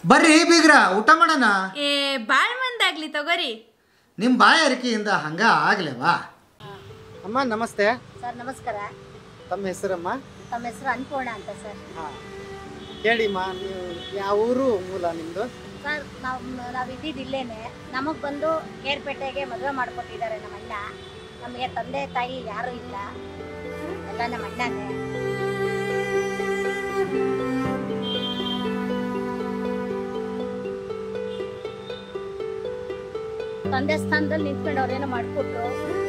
ಬರ್ರಿ ಬೀಗ್ರ ಊಟ ಮಾಡೋಣ ಏ ಬಾಳ್ ಮಂದಾಗ್ಲಿ ತಗೋರಿ ನಿಮ್ಮ ಬಾಯಾರಿಕೆಯಿಂದ ಹಂಗ ಆಗ್ಲೇವಾ ಅಮ್ಮ ನಮಸ್ತೆ ಸರ್ ನಮಸ್ಕಾರ ತಮ್ಮ ಹೆಸರಮ್ಮ ತಮ್ಮ ಹೆಸರು ಅನ್ನಪೂರ್ಣ ಅಂತ ಸರ್ ಹಾಂ ಹೇಳಿಮ್ಮ ನೀವು ಯಾವ ಊರು ಮೂಲ ನಿಮ್ಮದು ಸರ್ ನಾವು ನಾವು ಇದ್ದಿದ್ದು ಇಲ್ಲೇನೆ ನಮಗೆ ಬಂದು ಕೇರ್ಪೇಟೆಗೆ ಮದುವೆ ಮಾಡಿಕೊಟ್ಟಿದ್ದಾರೆ ನಮ್ಮ ಅಣ್ಣ ನಮಗೆ ತಂದೆ ತಾಯಿ ಯಾರೂ ಇಲ್ಲ ಎಲ್ಲ ನಮ್ಮ ಅಣ್ಣನೇ ತಂದೆ ಸ್ಥಾನದಲ್ಲಿ ನಿಂತ್ಕೊಂಡು ಅವ್ರೇನೋ ಮಾಡಿಕೊಟ್ರು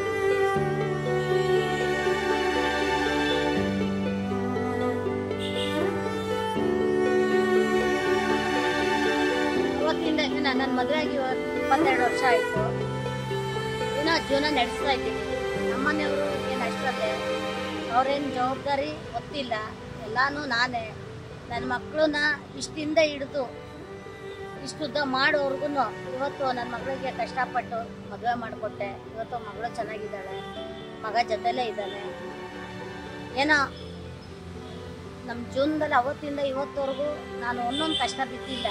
ಅವತ್ತಿಂದ ನನ್ನ ಮದುವೆ ಆಗಿ ಇವತ್ತು ಇಪ್ಪತ್ತೆರಡು ವರ್ಷ ಆಯಿತು ಏನೋ ಜೀವನ ನಡೆಸ್ತಾ ಇದ್ದೀನಿ ನಮ್ಮನೆಯವರು ಏನು ಅಷ್ಟರಲ್ಲೇ ಅವ್ರೇನು ಜವಾಬ್ದಾರಿ ಗೊತ್ತಿಲ್ಲ ಎಲ್ಲಾನು ನಾನೇ ನನ್ನ ಮಕ್ಕಳನ್ನ ಇಷ್ಟಿಂದ ಹಿಡಿದು ಇಷ್ಟುದ್ದ ಮಾಡೋರ್ಗು ಇವತ್ತು ನನ್ನ ಮಗಳಿಗೆ ಕಷ್ಟಪಟ್ಟು ಮದುವೆ ಮಾಡಿಕೊಟ್ಟೆ ಇವತ್ತು ಮಗಳು ಚೆನ್ನಾಗಿದ್ದಾಳೆ ಮಗ ಜೊತೆಲೇ ಇದ್ದಾನೆ ಏನೋ ನಮ್ಮ ಜೀವನದಲ್ಲಿ ಅವತ್ತಿಂದ ಇವತ್ತವರೆಗೂ ನಾನು ಒಂದೊಂದು ಕಷ್ಟ ಬಿದ್ದಿಲ್ಲ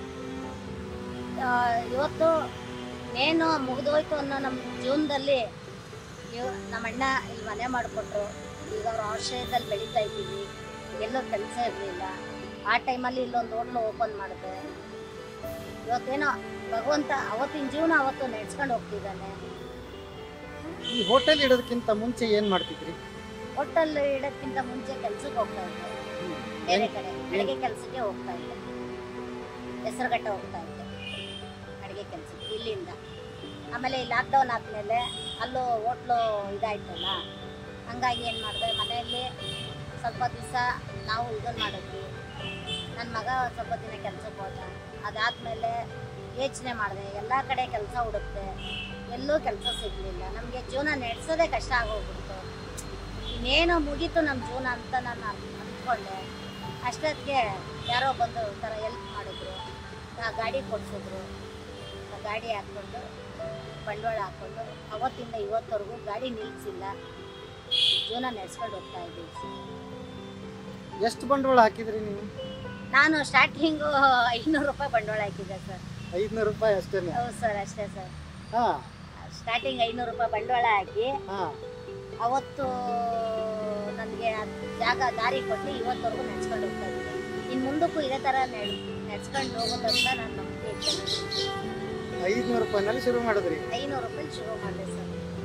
ಆ, ಇವತ್ತು ಏನು ಮುಗಿದೋಯ್ತು ಅನ್ನೋ ನಮ್ಮ ಜೀವನದಲ್ಲಿ ಇವ್ ನಮ್ಮ ಅಣ್ಣ ಇಲ್ಲಿ ಮನೆ ಮಾಡಿಕೊಟ್ರು ಈಗ ಅವ್ರ ಆಶ್ರಯದಲ್ಲಿ ಬೆಳೀತಾ ಇದ್ದೀವಿ ಎಲ್ಲೂ ಕೆಲಸ ಇರಲಿಲ್ಲ ಆ ಟೈಮಲ್ಲಿ ಇಲ್ಲೊಂದು ಹೋಟ್ಲು ಓಪನ್ ಮಾಡಿದೆ ಇವತ್ತೇನೋ ಭಗವಂತ ಅವತ್ತಿನ ಜೀವನ ಅವತ್ತು ನಡೆಸ್ಕೊಂಡು ಹೋಗ್ತಿದ್ದಾನೆ ಈ ಹೋಟೆಲ್ ಇಡೋದಕ್ಕಿಂತ ಮುಂಚೆ ಏನು ಮಾಡ್ತಿದ್ರಿ ಹೋಟೆಲ್ ಇಡೋಕ್ಕಿಂತ ಮುಂಚೆ ಕೆಲ್ಸಕ್ಕೆ ಹೋಗ್ತಾ ಇದ್ದೆ ಬೇರೆ ಕಡೆ ಅಡುಗೆ ಕೆಲಸಕ್ಕೆ ಹೋಗ್ತಾ ಇದ್ದೆ ಹೆಸರುಘಟ್ಟ ಹೋಗ್ತಾ ಇದ್ದೆ ಅಡುಗೆ ಕೆಲಸಕ್ಕೆ ಇಲ್ಲಿಂದ ಆಮೇಲೆ ಈ ಲಾಕ್ಡೌನ್ ಆದಮೇಲೆ ಅಲ್ಲೂ ಹೋಟ್ಲು ಇದಾಯ್ತಲ್ಲ ಹಂಗಾಗಿ ಏನು ಮಾಡಿದೆ ಮನೆಯಲ್ಲಿ ಸ್ವಲ್ಪ ದಿವಸ ನಾವು ಇದನ್ನು ಮಾಡಿದ್ವಿ ನನ್ನ ಮಗ ಸ್ವಲ್ಪ ದಿನ ಕೆಲ್ಸಕ್ಕೆ ಹೋದ ಅದಾದಮೇಲೆ ಯೋಚನೆ ಮಾಡಿದೆ ಎಲ್ಲ ಕಡೆ ಕೆಲಸ ಹುಡುಕ್ತೆ ಎಲ್ಲೂ ಕೆಲಸ ಸಿಗಲಿಲ್ಲ ನಮಗೆ ಜೀವನ ನಡೆಸೋದೇ ಕಷ್ಟ ಆಗೋಗ್ಬಿಡ್ತು ಇನ್ನೇನೋ ಮುಗೀತು ನಮ್ಮ ಜೀವನ ಅಂತ ನಾನು ಅಂದ್ಕೊಂಡೆ ಅಷ್ಟೊತ್ತಿಗೆ ಯಾರೋ ಬಂದು ಈ ಥರ ಎಲ್ಪ್ ಮಾಡಿದ್ರು ಆ ಗಾಡಿ ಕೊಡಿಸಿದ್ರು ಆ ಗಾಡಿ ಹಾಕ್ಕೊಂಡು ಬಂಡವಾಳ ಹಾಕ್ಕೊಂಡು ಅವತ್ತಿಂದ ಇವತ್ತವರೆಗೂ ಗಾಡಿ ನಿಲ್ಲಿಸಿಲ್ಲ ಜೀವನ ನಡೆಸ್ಕೊಂಡು ಹೋಗ್ತಾ ಇದ್ದೀವಿ ಎಷ್ಟು ಬಂಡವಾಳ ಹಾಕಿದ್ರಿ ನೀವು ನಾನು ಸ್ಟಾರ್ಟಿಂಗು ಐನೂರು ರೂಪಾಯಿ ಬಂಡವಾಳ ಹಾಕಿದ್ದೆ ಸರ್ ಐದುನೂರು ರೂಪಾಯಿ ಅಷ್ಟೇನೆ ಹೌದು ಸರ್ ಅಷ್ಟೇ ಸರ್ ಹಾಂ ಸ್ಟಾರ್ಟಿಂಗ್ ಐನೂರು ರೂಪಾಯಿ ಬಂಡವಾಳ ಹಾಕಿ ಹಾಂ ಅವತ್ತು ನನಗೆ ಜಾಗ ದಾರಿ ಕೊಟ್ಟು ಇವತ್ತವರೆಗೂ ನಡ್ಸ್ಕೊಂಡು ಹೋಗ್ತಾ ಇದ್ದೀನಿ ಇನ್ನು ಮುಂದಕ್ಕೂ ಇದೇ ಥರ ನಡ್ ನಡ್ಸ್ಕೊಂಡು ಹೋಗೋದಂತ ನಾನು ನಂಬಿಕೆ ಇದ್ದೇನೆ ಐದುನೂರು ರೂಪಾಯಿನಲ್ಲಿ ಶುರು ಮಾಡಿದ್ರಿ ಐನೂರು ರೂಪಾಯಿ ಶುರು ಮಾಡಿದೆ ಸರ್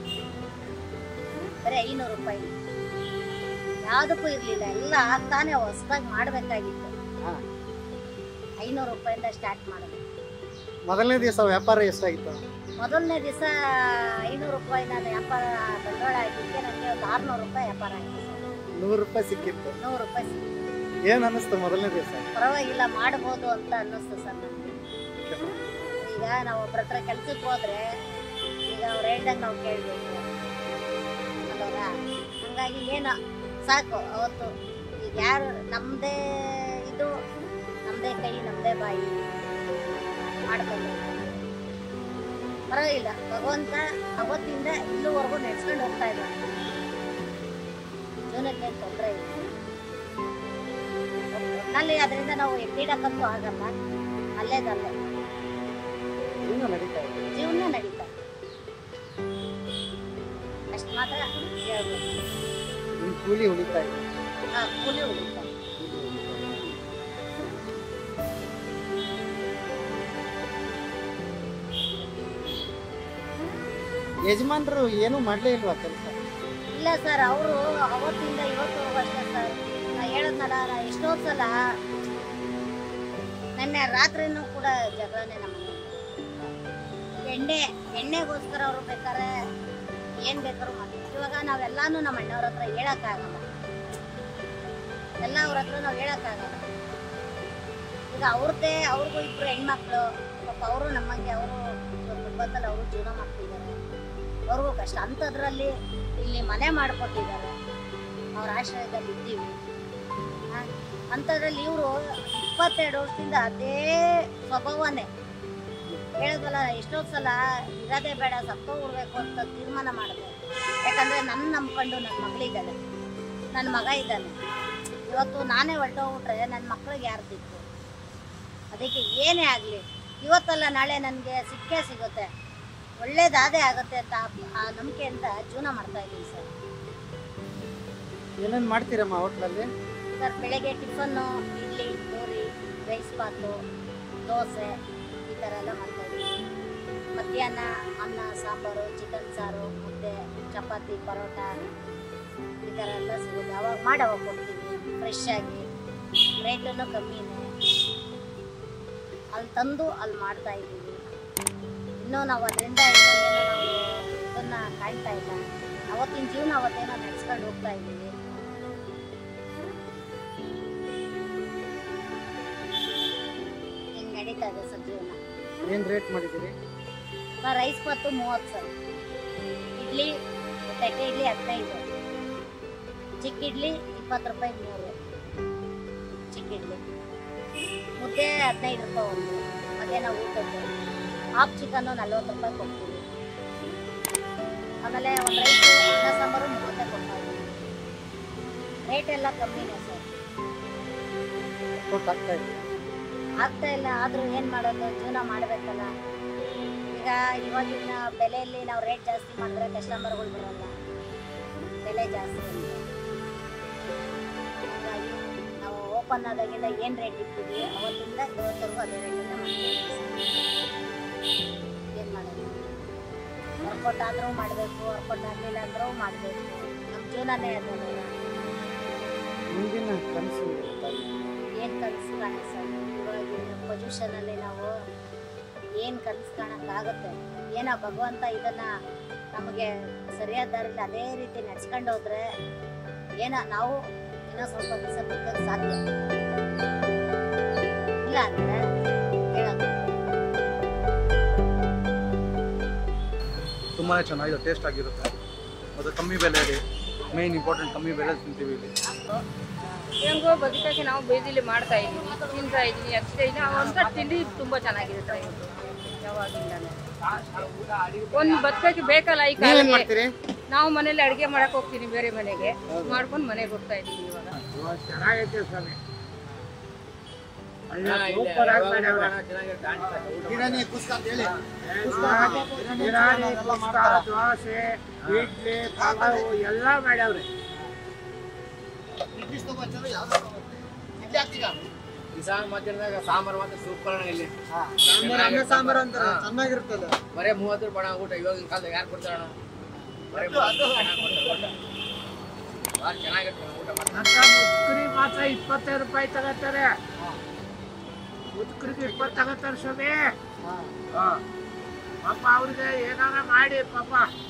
ಬರೀ ಐನೂರು ರೂಪಾಯಿ ಯಾವುದಕ್ಕೂ ಇರಲಿಲ್ಲ ಎಲ್ಲ ಆಗ್ತಾನೆ ಹೊಸದಾಗಿ ಮಾಡಬೇಕಾಗಿತ್ತು ಹಾಂ ಐನೂರು ರೂಪಾಯಿಂದ ಸ್ಟಾರ್ಟ್ ಮಾಡಿದೆ ಮೊದಲನೇ ದಿವಸ ವ್ಯಾಪಾರ ಎಷ್ಟಾಗಿತ್ತು ಮೊದಲನೇ ದಿವಸ ಐನೂರು ರೂಪಾಯಿ ನಾನು ವ್ಯಾಪಾರ ಬಂಡವಾಳ ಹಾಕಿದ್ದಕ್ಕೆ ನನಗೆ ಒಂದು ಆರುನೂರು ರೂಪಾಯಿ ವ್ಯಾಪಾರ ಆಯಿತು ಸರ್ ನೂರು ರೂಪಾಯಿ ಸಿಕ್ಕಿತ್ತು ನೂರು ರೂಪಾಯಿ ಸಿಕ್ಕಿತು. ಏನು ಅನ್ನಿಸ್ತು ಮೊದಲನೇ ದಿವಸ ಪರವಾಗಿಲ್ಲ ಮಾಡ್ಬೋದು ಅಂತ ಅನ್ನಿಸ್ತು ಸರ್ ನನಗೆ ಈಗ ನಾವು ಒಬ್ರ ಹತ್ರ ಕೆಲ್ಸಕ್ಕೆ ಹೋದ್ರೆ ಈಗ ಅವ್ರು ಹೇಳ್ದಂಗೆ ನಾವು ಕೇಳಬೇಕು ಅಲ್ವರಾ ಹಂಗಾಗಿ ಏನೋ ಸಾಕು ಅವತ್ತು ಈಗ ಯಾರು ನಮ್ಮದೇ ಇದು ನಮ್ಮದೇ ಕೈ ನಮ್ಮದೇ ಬಾಯಿ ಮಾಡ್ಕೊಂಡು ಪರವಾಗಿಲ್ಲ ಭಗವಂತ ಅವತ್ತಿಂದ ಇಲ್ಲಿವರೆಗೂ ನಡೆಸ್ಕೊಂಡು ಹೋಗ್ತಾ ಇದ್ದಾನೆ ಜೀವನಕ್ಕೆ ತೊಂದರೆ ಇಲ್ಲ ಒಟ್ನಲ್ಲಿ ಅದರಿಂದ ನಾವು ಎತ್ತಿಡಕ್ಕಂತೂ ಆಗಲ್ಲ ಅಲ್ಲೇದಲ್ಲೇ ಇನ್ನೂ ನಡೀತಾ ಇದೆ ಜೀವನ ನಡೀತಾ ಅಷ್ಟು ಮಾತ್ರ ಹೇಳ್ಬೋದು ನಿಮ್ಮ ಕೂಲಿ ಉಳಿತಾ ಇದೆ ಆ, ಕೂಲಿ ಉಳಿತಾ ಯಜಮಾನ್ರು ಏನೂ ಮಾಡಲೇ ಇಲ್ವಾ ಕೆಲಸ ಇಲ್ಲ ಸರ್ ಅವರು ಅವತ್ತಿಂದ ಇವತ್ತವರೆಗೂ ಅಷ್ಟೇ ಸರ್ ನಾ ಹೇಳದ್ನಲ್ಲ ನಾ ಎಷ್ಟೋ ಸಲ ನಿನ್ನೆ ರಾತ್ರಿನೂ ಕೂಡ ಜಗಳನೇ ನಮ್ಮ ಮನೆಯಲ್ಲಿ. ಎಣ್ಣೆ ಎಣ್ಣೆಗೋಸ್ಕರ ಅವರು ಬೇಕಾದ್ರೆ ಏನ್ ಬೇಕಾದ್ರೂ ಮಾಡ್ತಾರೆ ಇವಾಗ ನಾವೆಲ್ಲಾನು ನಮ್ಮ ಅಣ್ಣವ್ರ ಹತ್ರ ಹೇಳಕ್ಕಾಗಲ್ಲ ಎಲ್ಲ ಅವ್ರ ಹತ್ರ ನಾವು ಹೇಳಕ್ಕಾಗಲ್ಲ ಈಗ ಅವ್ರದ್ದೇ ಅವ್ರಿಗೂ ಇಬ್ರು ಹೆಣ್ಮಕ್ಳು ಪಾಪ ಅವರು ನಮ್ಮಂಗೆ ಅವರು ಕುಟುಂಬದಲ್ಲಿ ಅವರು ಜೀವನ ಮಾಡ್ತಿದ್ದಾರೆ ಅವ್ರಿಗೂ ಕಷ್ಟ ಅಂಥದ್ರಲ್ಲಿ ಇಲ್ಲಿ ಮನೆ ಮಾಡಿಕೊಟ್ಟಿದ್ದಾರೆ ಅವ್ರ ಆಶ್ರಯದಲ್ಲಿ ಇದ್ದೀವಿ ಆ, ಅಂಥದ್ರಲ್ಲಿ ಇವರು ಇಪ್ಪತ್ತೆರಡು ವರ್ಷದಿಂದ ಅದೇ ಸ್ವಭಾವನೇ ಹೇಳಿದ್ವಲ್ಲ ಎಷ್ಟೋ ಸಲ ಇರೋದೇ ಬೇಡ ಸತ್ತೋಗ್ಬಿಡ್ಬೇಕು ಅಂತ ತೀರ್ಮಾನ ಮಾಡಿದೆ ಯಾಕಂದ್ರೆ ನನ್ನ ನಂಬ್ಕೊಂಡು ನನ್ನ ಮಗಳಿದ್ದಾಳೆ ನನ್ನ ಮಗ ಇದ್ದಾನೆ ಇವತ್ತು ನಾನೇ ಹೊರಟೋಗ್ಬಿಟ್ರೆ ನನ್ನ ಮಕ್ಳಿಗೆ ಯಾರು ದಿಕ್ಕು ಅದಕ್ಕೆ ಏನೇ ಆಗಲಿ ಇವತ್ತಲ್ಲ ನಾಳೆ ನನಗೆ ಸಿಕ್ಕೇ ಸಿಗುತ್ತೆ ಒಳ್ಳೇದಾದೇ ಆಗುತ್ತೆ ಅಂತ ಆ- ಆ ನಂಬಿಕೆಯಿಂದ ಜೀವನ ಮಾಡ್ತಾ ಇದ್ದೀನಿ ಸರ್ ಏನೇನು ಮಾಡ್ತೀರಮ್ಮ ಹೋಟ್ಲಲ್ಲಿ ಸರ್ ಬೆಳಗ್ಗೆ ಟಿಫನ್ನು ಇಡ್ಲಿ ಪೂರಿ ರೈಸ್ ಬಾತು ದೋಸೆ ಈ ಥರ ಎಲ್ಲ ಮಾಡ್ತಾಯಿದ್ದೀವಿ ಮಧ್ಯಾಹ್ನ ಅನ್ನ ಸಾಂಬಾರು ಚಿಕನ್ ಸಾರು ಮುದ್ದೆ ಚಪಾತಿ ಪರೋಟ ಈ ಥರ ಎಲ್ಲ ಸಿಗುತ್ತೆ ಅವಾಗ ಮಾಡಿ ಅವಾಗ ಕೊಡ್ತೀವಿ ಫ್ರೆಶ್ ಆಗಿ ರೇಟನ್ನು ಕಮ್ಮಿನೇ ಅಲ್ಲಿ ತಂದು ಅಲ್ಲಿ ಮಾಡ್ತಾ ಇದ್ದೀವಿ ಇನ್ನೂ ನಾವು ಅದರಿಂದ ಇನ್ನೂ ಏನೋ ನಾವು ಇದನ್ನು ಕಾಯ್ತಾ ಇಲ್ಲ ಅವತ್ತಿನ ಜೀವನ ಅವತ್ತೇನೋ ನಡೆಸ್ಕೊಂಡು ಹೋಗ್ತಾ ಇದ್ದೀವಿ ಹಿಂಗೆ ನಡೀತಾ ಇದೆ ಸರ್ ಜೀವನ ಏನು ರೇಟ್ ಮಾಡಿದ್ದೀರಿ ಸರ್ ರೈಸ್ ಬಾತು ಮೂವತ್ತು ಸರ್ ಇಡ್ಲಿ ತಟ್ಟೆ ಇಡ್ಲಿ ಹದಿನೈದು ಚಿಕ್ಕ ಇಡ್ಲಿ ಇಪ್ಪತ್ತು ರೂಪಾಯಿ ಮೂರು ಚಿಕ್ಕ ಇಡ್ಲಿ ಮುದ್ದೆ ಹದಿನೈದು ರೂಪಾಯಿ ಒಂದು ಮಧ್ಯಾಹ್ನ ಊಟದ್ದು ಹಾಫ್ ಚಿಕನ್ನು ನಲ್ವತ್ತು ರೂಪಾಯಿ ಕೊಡ್ತೀವಿ ಆಮೇಲೆ ಒಂದು ರೈಸು ಅನ್ನ ಸಾಂಬಾರು ಮೂವತ್ತೇ ಕೊಡ್ತಾ ಇದ್ದೀವಿ ರೇಟ್ ಎಲ್ಲ ಕಮ್ಮಿನೇ ಸರ್ ಕೊಟ್ಟು ಆಗ್ತಾ ಇದೆ ಆಗ್ತಾ ಇಲ್ಲ ಆದ್ರೂ ಏನ್ ಮಾಡೋದು ಜೀವನ ಮಾಡ್ಬೇಕಲ್ಲ ಈಗ ಇವಾಗಿನ ಬೆಲೆಯಲ್ಲಿ ನಾವು ರೇಟ್ ಜಾಸ್ತಿ ಮಾಡಿದ್ರೆ ಕಸ್ಟಮರ್ಗಳು ಬರಲ್ಲ ಬೆಲೆ ಜಾಸ್ತಿ ಅಂತ ಹಾಗಾಗಿ ನಾವು ಓಪನ್ ಆದಾಗಿಂದ ಏನ್ ರೇಟ್ ಇಟ್ಟಿದ್ವಿ ಅವತ್ತಿಂದ ಇವತ್ತರೆಗೂ ಅದೇ ರೇಟಿಂದ ಏನ್ ಮಾಡೋದು ವರ್ಕೌಟ್ ಆದ್ರೂ ಮಾಡಬೇಕು ವರ್ಕೌಟ್ ಆಗಲಿಲ್ಲ ಅಂದ್ರೂ ಮಾಡಬೇಕು ನಮ್ಮ ಜೀವನನೇ ಅದಲ್ಲ ಮುಂದಿನ ಕನಸು ತಾಯಿ ಏನು ಕನಸು ಕಾಣಿಸ ಇವಾಗಿನ ಪೊಸಿಷನಲ್ಲಿ ನಾವು ಏನು ಕನಸು ಕಾಣಕ್ಕಾಗುತ್ತೆ ಏನೋ ಭಗವಂತ ಇದನ್ನ ನಮಗೆ ಸರಿಯಾದ ದಾರಿಲಿ ಅದೇ ರೀತಿ ನಡ್ಸ್ಕೊಂಡು ಹೋದ್ರೆ ಏನೋ ನಾವು ಇನ್ನೂ ಸ್ವಲ್ಪ ದಿವಸ ಬದುಕೋಕೆ ಸಾಧ್ಯ ಇಲ್ಲ ಅಂದ್ರೆ ಹೇಳೋದು ತುಂಬಾ ಚೆನ್ನಾಗಿದೆ ಟೇಸ್ಟ್ ಆಗಿರುತ್ತೆ ಮತ್ತು ಕಮ್ಮಿ ಬೆಲೆಯಲ್ಲಿ ಮೇನ್ ಇಂಪಾರ್ಟೆಂಟ್ ಕಮ್ಮಿ ಬೆಲೆ ತಿಂತೀವಿ ಇಲ್ಲಿ ಹೆಂಗೋ ಬದುಕಕ್ಕೆ ನಾವು ಬೀದಿಲಿ ಮಾಡ್ತಾ ಇದೀವಿ ತಿಂತಾ ಇದೀನಿ ಹಚ್ತಾ ಇದೀನಿ ಅವಂತ ತಿಂಡಿ ತುಂಬಾ ಚೆನ್ನಾಗಿರುತ್ತೆ ಯಾವಾಗಿಂದಾನೆ ಒಂದು ಬದುಕಕ್ಕೆ ಬೇಕಲ್ಲ ಈ ನೀವೇನು ಕಾಲಕ್ಕೆ ಮಾಡ್ತೀರಿ ನಾವು ಮನೇಲಿ ಅಡಿಗೆ ಮಾಡಕ್ ಹೋಗ್ತೀನಿ ಬೇರೆ ಮನೆಗೆ ಮಾಡ್ಕೊಂಡು ಮನೆಗೆ ಹೋಗ್ತಾ ಇದೀವಿ ಇವಾಗ ಗಿರಣಿ ಕುಸ್ಕಂತ ಹೇಳಿ ದೋಸೆ ಇಡ್ಲಿ ಪಲಾವು ಎಲ್ಲ ಮಾಡ್ಯಾವ್ರಿ ಇಂಗ್ಲೀಷ್ ತಗೊಂಡ್ರೆ ಯಾವ್ದು ಇಡ್ಲಿ ಹಾಕ್ತೀರಾ ಕಿಸಾನ್ ಮಧ್ಯಾಹ್ನದಾಗ ಸಾಂಬಾರು ಮಾತ್ರ ಸೂಪರ್ ಇಲ್ಲಿ ಸಾಂಬಾರ್ ಅನ್ನ ಸಾಂಬಾರ್ ಅಂತಾರ ಚೆನ್ನಾಗಿರುತ್ತಲ್ಲ ಬರೇ ಮೂವತ್ತು ರೂಪಾಯಿ ಅಣ್ಣ ಊಟ ಇವಾಗಿನ ಕಾಲದಾಗ ಯಾರು ಕೊಡ್ತಾರಣ ಬರೇ ಭಾಳ ಚೆನ್ನಾಗಿರ್ತದೆ ಊಟ ಮಾಡ್ತಾರೆ ಅಂತ ಮುದ್ಕರಿ ಮಾತ್ರ ಇಪ್ಪತ್ತೈದು ರೂಪಾಯಿ ತಗೋತಾರೆ ಮುದ್ಕರಿಗೆ ಇಪ್ಪತ್ತು ತಗೋತಾರೆ ಸ್ವಾಮಿ ಹಾ. ಪಾಪ ಅವ್ರಿಗೆ ಏನಾರ ಮಾಡಿ ಪಾಪ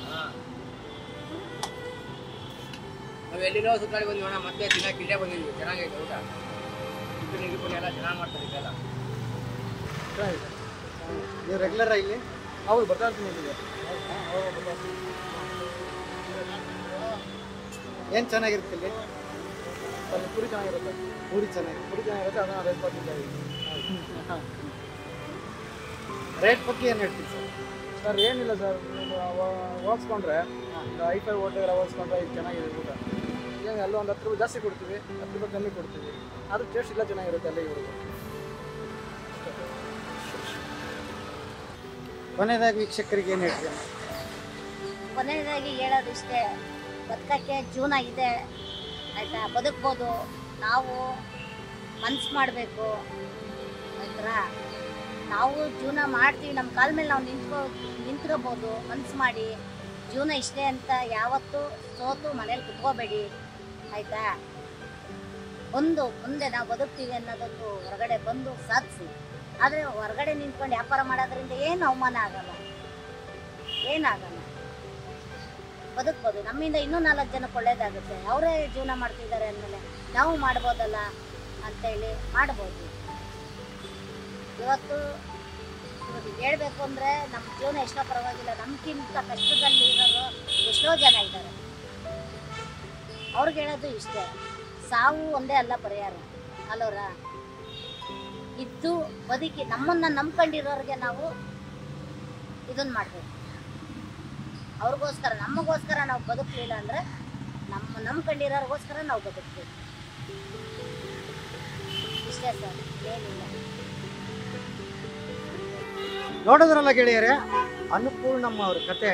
ನಾವು ಎಲ್ಲಿರೋ ಸುತ್ತಾಡಿ ಬಂದ್ವಿ ಅಣ್ಣ ಮತ್ತೆ ತಿನ್ನಕ್ಕೆ ಇಲ್ಲೇ ಬಂದಿದ್ವಿ ಚೆನ್ನಾಗೈತೆ ಊಟ ಟಿಫಿನ್ ಗಿಫಿನ್ ಎಲ್ಲ ಚೆನ್ನಾಗಿ ಮಾಡ್ತಾರೆ ಇದೆಲ್ಲ ನೀವು ರೆಗ್ಯುಲರ್ ಇಲ್ಲಿ ಹೌದು ಬರ್ತಾ ಇರ್ತೀನಿ ಇಲ್ಲಿಗೆ ಏನು ಚೆನ್ನಾಗಿರುತ್ತೆ ಇಲ್ಲಿ ಅಲ್ಲಿ ಪುರಿ ಚೆನ್ನಾಗಿರುತ್ತೆ ಪೂರಿ ಚೆನ್ನಾಗಿರುತ್ತೆ ಪುರಿ ಚೆನ್ನಾಗಿರುತ್ತೆ ಅದನ್ನ ರೈಸ್ ಬರ್ತಿದ್ದೆ ರೇಟ್ ಬಗ್ಗೆ ಏನು ಹೇಳ್ತೀವಿ ಸರ್ ಸರ್ ಏನಿಲ್ಲ ಸರ್ ನೀವು ಹೋಗ್ಸ್ಕೊಂಡ್ರೆ ಒಂದು ಐ ಫೈ ಹೋಟೆಲ್ ಹೋಗ್ಸ್ಕೊಂಡ್ರೆ ಇದು ಚೆನ್ನಾಗಿದೆ ಊಟ ಏನು ಎಲ್ಲ ಒಂದು ಹತ್ತು ರೂಪಾಯಿ ಜಾಸ್ತಿ ಕೊಡ್ತೀವಿ ಹತ್ತು ರೂಪಾಯಿ ಕಮ್ಮಿ ಕೊಡ್ತೀವಿ ಆದರೂ ಟೇಸ್ಟ್ ಇಲ್ಲ ಚೆನ್ನಾಗಿರುತ್ತೆ ಅಲ್ಲೇ ಇವ್ರಿಗೆ ಕೊನೆಯದಾಗಿ ವೀಕ್ಷಕರಿಗೆ ಏನು ಹೇಳ್ತೀವಿ ಕೊನೆಯದಾಗಿ ಹೇಳೋದಿಷ್ಟೇ ಬದುಕಕ್ಕೆ ಜೀವನ ಇದೆ ಆಯ್ತಾ ಬದುಕ್ಬೋದು ನಾವು ಮನ್ಸು ಮಾಡಬೇಕು ಆಯ್ತಾ ನಾವು ಜೀವನ ಮಾಡ್ತೀವಿ ನಮ್ಮ ಕಾಲ ಮೇಲೆ ನಾವು ನಿಂತ್ಕೋ ನಿಂತ್ಕೋಬೋದು ಮನ್ಸು ಮಾಡಿ ಜೀವನ ಇಷ್ಟೇ ಅಂತ ಯಾವತ್ತೂ ಸೋತು ಮನೇಲಿ ಕುತ್ಕೋಬೇಡಿ ಆಯ್ತಾ ಬಂದು ಮುಂದೆ ನಾವು ಬದುಕ್ತೀವಿ ಅನ್ನೋದೊಂದು ಹೊರಗಡೆ ಬಂದು ಸಾಧಿಸಿ ಆದರೆ ಹೊರಗಡೆ ನಿಂತ್ಕೊಂಡು ವ್ಯಾಪಾರ ಮಾಡೋದ್ರಿಂದ ಏನು ಅವಮಾನ ಆಗಲ್ಲ ಏನಾಗಲ್ಲ ಬದುಕ್ಬೋದು ನಮ್ಮಿಂದ ಇನ್ನೂ ನಾಲ್ಕು ಜನಕ್ಕೆ ಒಳ್ಳೇದಾಗುತ್ತೆ ಅವರೇ ಜೀವನ ಮಾಡ್ತಿದ್ದಾರೆ ಅಂದಮೇಲೆ ನಾವು ಮಾಡ್ಬೋದಲ್ಲ ಅಂತೇಳಿ ಮಾಡ್ಬೋದು ಇವತ್ತು ಇವಾಗ ಹೇಳ್ಬೇಕು ಅಂದರೆ ನಮ್ಮ ಜೀವನ ಎಷ್ಟೋ ಪರವಾಗಿಲ್ಲ ನಮ್ಗಿಂತ ಕಷ್ಟದಲ್ಲಿ ಇರೋರು ಎಷ್ಟೋ ಜನ ಇದ್ದಾರೆ ಅವ್ರಿಗೆ ಹೇಳೋದು ಇಷ್ಟೇ ಸಾವು ಒಂದೇ ಅಲ್ಲ ಪರಿಹಾರ ಅಲ್ಲೋರ ಇದ್ದು ಬದುಕಿ ನಮ್ಮನ್ನ ನಂಬ್ಕೊಂಡಿರೋರಿಗೆ ನಾವು ಇದನ್ನ ಮಾಡಬೇಕು ಅವ್ರಿಗೋಸ್ಕರ ನಮಗೋಸ್ಕರ ನಾವು ಬದುಕಲಿಲ್ಲ ಅಂದ್ರೆ ನಮ್ಮ ನಂಬ್ಕೊಂಡಿರೋರಿಗೋಸ್ಕರ ನಾವು ಬದುಕಬೇಕು ಇಷ್ಟೇ ಸರ್ ಏನಿಲ್ಲ ನೋಡಿದ್ರಲ್ಲ ಗೆಳೆಯರೆ ಅನ್ನಪೂರ್ಣಮ್ಮ ಅವ್ರ ಕತೆ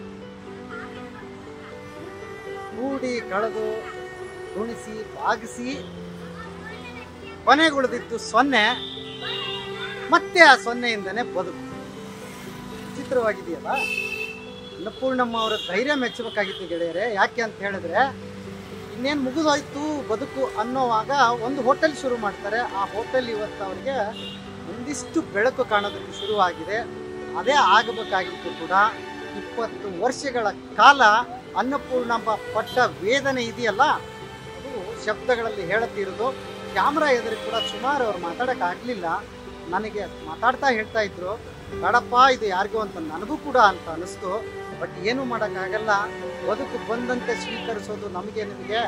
ಕೂಡಿ ಕಳೆದು ಗುಣಿಸಿ ಬಾಗಿಸಿ ಕೊನೆಗುಳಿದಿತ್ತು ಸೊನ್ನೆ ಮತ್ತೆ ಆ ಸೊನ್ನೆಯಿಂದನೇ ಬದುಕು ವಿಚಿತ್ರವಾಗಿದೆಯಲ್ಲ ಅನ್ನಪೂರ್ಣಮ್ಮ ಅವರ ಧೈರ್ಯ ಮೆಚ್ಚಬೇಕಾಗಿತ್ತು ಗೆಳೆಯರೆ ಯಾಕೆ ಅಂತ ಹೇಳಿದ್ರೆ ಇನ್ನೇನು ಮುಗಿದೋಯ್ತು ಬದುಕು ಅನ್ನೋವಾಗ ಒಂದು ಹೋಟೆಲ್ ಶುರು ಮಾಡ್ತಾರೆ ಆ ಹೋಟೆಲ್ ಇವತ್ತು ಅವರಿಗೆ ಒಂದಿಷ್ಟು ಬೆಳಕು ಕಾಣೋದಕ್ಕೆ ಶುರುವಾಗಿದೆ ಅದೇ ಆಗಬೇಕಾಗಿತ್ತು ಕೂಡ ಇಪ್ಪತ್ತು ವರ್ಷಗಳ ಕಾಲ ಅನ್ನಪೂರ್ಣಮ್ಮ ಪಟ್ಟ ವೇದನೆ ಇದೆಯಲ್ಲ ಅದು ಶಬ್ದಗಳಲ್ಲಿ ಹೇಳುತ್ತಿರೋದು ಕ್ಯಾಮ್ರಾ ಎದುರು ಕೂಡ ಸುಮಾರು ಅವ್ರು ಮಾತಾಡೋಕ್ಕಾಗಲಿಲ್ಲ ನನಗೆ ಮಾತಾಡ್ತಾ ಹೇಳ್ತಾ ಇದ್ರು ಬೇಡಪ್ಪ ಇದು ಯಾರಿಗೂ ಅಂತ ನನಗೂ ಕೂಡ ಅಂತ ಅನಿಸ್ತು ಬಟ್ ಏನು ಮಾಡೋಕ್ಕಾಗಲ್ಲ ಬದುಕು ಬಂದಂತೆ ಸ್ವೀಕರಿಸೋದು ನಮಗೆ ನಿಮಗೆ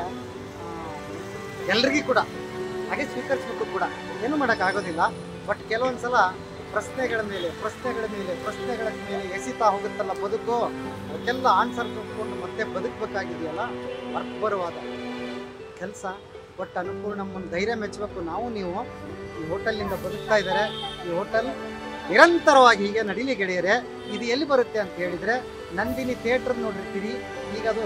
ಎಲ್ರಿಗೂ ಕೂಡ ಹಾಗೆ ಸ್ವೀಕರಿಸ್ಬೇಕು ಕೂಡ ಏನು ಮಾಡೋಕ್ಕಾಗೋದಿಲ್ಲ ಬಟ್ ಕೆಲವೊಂದು ಸಲ ಪ್ರಶ್ನೆಗಳ ಮೇಲೆ ಪ್ರಶ್ನೆಗಳ ಮೇಲೆ ಪ್ರಶ್ನೆಗಳ ಮೇಲೆ ಎಸಿತಾ ಹೋಗುತ್ತಲ್ಲ ಬದುಕು ಅವಕ್ಕೆಲ್ಲ ಆನ್ಸರ್ ಕೊಟ್ಕೊಂಡು ಮತ್ತೆ ಬದುಕಬೇಕಾಗಿದೆಯಲ್ಲ ಬರ್ಬರವಾದ ಕೆಲಸ ಬಟ್ ಅನ್ನಪೂರ್ಣಮ್ಮನ ಧೈರ್ಯ ಮೆಚ್ಚಬೇಕು ನಾವು ನೀವು ಈ ಹೋಟೆಲ್ನಿಂದ ಬದುಕ್ತಾ ಇದ್ದಾರೆ ಈ ಹೋಟೆಲ್ ನಿರಂತರವಾಗಿ ಹೀಗೆ ನಡೀಲಿ ಗೆಳೆಯರೆ ಇದು ಎಲ್ಲಿ ಬರುತ್ತೆ ಅಂತ ಹೇಳಿದ್ರೆ ನಂದಿನಿ ಥಿಯೇಟರ್ ನೋಡಿರ್ತೀರಿ ಈಗ ಅದು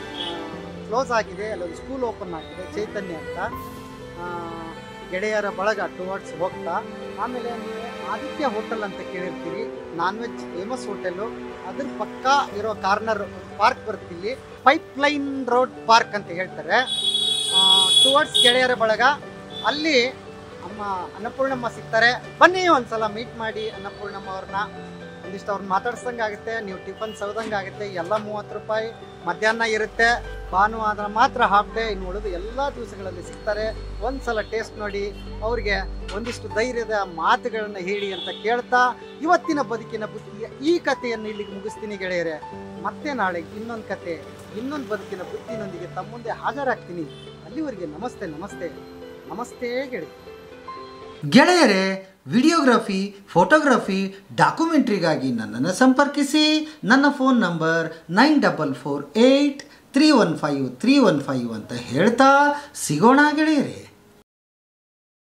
ಕ್ಲೋಸ್ ಆಗಿದೆ ಅಲ್ಲೊಂದು ಸ್ಕೂಲ್ ಓಪನ್ ಆಗಿದೆ ಚೈತನ್ಯ ಅಂತ ಆ, ಗೆಳೆಯರ ಬಳಗ ಟುವರ್ಡ್ಸ್ ಹೋಗ್ತಾ ಆಮೇಲೆ ನೀವು ಆದಿತ್ಯ ಹೋಟೆಲ್ ಅಂತ ಕೇಳಿರ್ತೀರಿ ನಾನ್ ವೆಜ್ ಫೇಮಸ್ ಹೋಟೆಲ್ಲು ಅದ್ರ ಪಕ್ಕ ಇರೋ ಕಾರ್ನರ್ ಪಾರ್ಕ್ ಬರ್ತಿಲ್ಲಿ ಪೈಪ್ ಲೈನ್ ರೋಡ್ ಪಾರ್ಕ್ ಅಂತ ಹೇಳ್ತಾರೆ ಟುವರ್ಡ್ಸ್ ಗೆಳೆಯರ ಬಳಗ ಅಲ್ಲಿ ಅಮ್ಮ ಅನ್ನಪೂರ್ಣಮ್ಮ ಸಿಗ್ತಾರೆ ಬನ್ನಿ ಒಂದ್ಸಲ ಮೀಟ್ ಮಾಡಿ ಅನ್ನಪೂರ್ಣಮ್ಮ ಅವ್ರನ್ನ ಒಂದಿಷ್ಟು ಅವ್ರನ್ನ ಮಾತಾಡ್ಸಂಗೆ ಆಗುತ್ತೆ ನೀವು ಟಿಫನ್ ಸೌದಂಗೆ ಆಗುತ್ತೆ ಎಲ್ಲ ಮೂವತ್ತು ರೂಪಾಯಿ ಮಧ್ಯಾಹ್ನ ಇರುತ್ತೆ ಭಾನುವಾರ ಮಾತ್ರ ಹಾಫ್ ಡೇ ಇನ್ನು ಉಳಿದು ಎಲ್ಲ ದಿವಸಗಳಲ್ಲಿ ಸಿಗ್ತಾರೆ ಒಂದ್ಸಲ ಟೇಸ್ಟ್ ನೋಡಿ ಅವ್ರಿಗೆ ಒಂದಿಷ್ಟು ಧೈರ್ಯದ ಮಾತುಗಳನ್ನ ಹೇಳಿ ಅಂತ ಕೇಳ್ತಾ ಇವತ್ತಿನ ಬದುಕಿನ ಬುದ್ಧಿಯ ಈ ಕಥೆಯನ್ನು ಇಲ್ಲಿಗೆ ಮುಗಿಸ್ತೀನಿ ಗೆಳೆಯರೆ ಮತ್ತೆ ನಾಳೆ ಇನ್ನೊಂದು ಕತೆ ಇನ್ನೊಂದು ಬದುಕಿನ ಬುದ್ಧಿನೊಂದಿಗೆ ತಮ್ಮ ಮುಂದೆ ಹಾಜರಾಗ್ತೀನಿ ಅಲ್ಲಿವರೆಗೆ ನಮಸ್ತೆ ನಮಸ್ತೆ ನಮಸ್ತೆ ಗೆಳೆಯ ಗೆಳೆಯರೇ ವಿಡಿಯೋಗ್ರಫಿ ಫೋಟೋಗ್ರಫಿ ಡಾಕ್ಯುಮೆಂಟ್ರಿಗಾಗಿ ನನ್ನನ್ನು ಸಂಪರ್ಕಿಸಿ ನನ್ನ phone number nine double four eight three one five three one five ಅಂತ ಹೇಳ್ತಾ ಸಿಗೋಣ ಗೆಳೆಯರೇ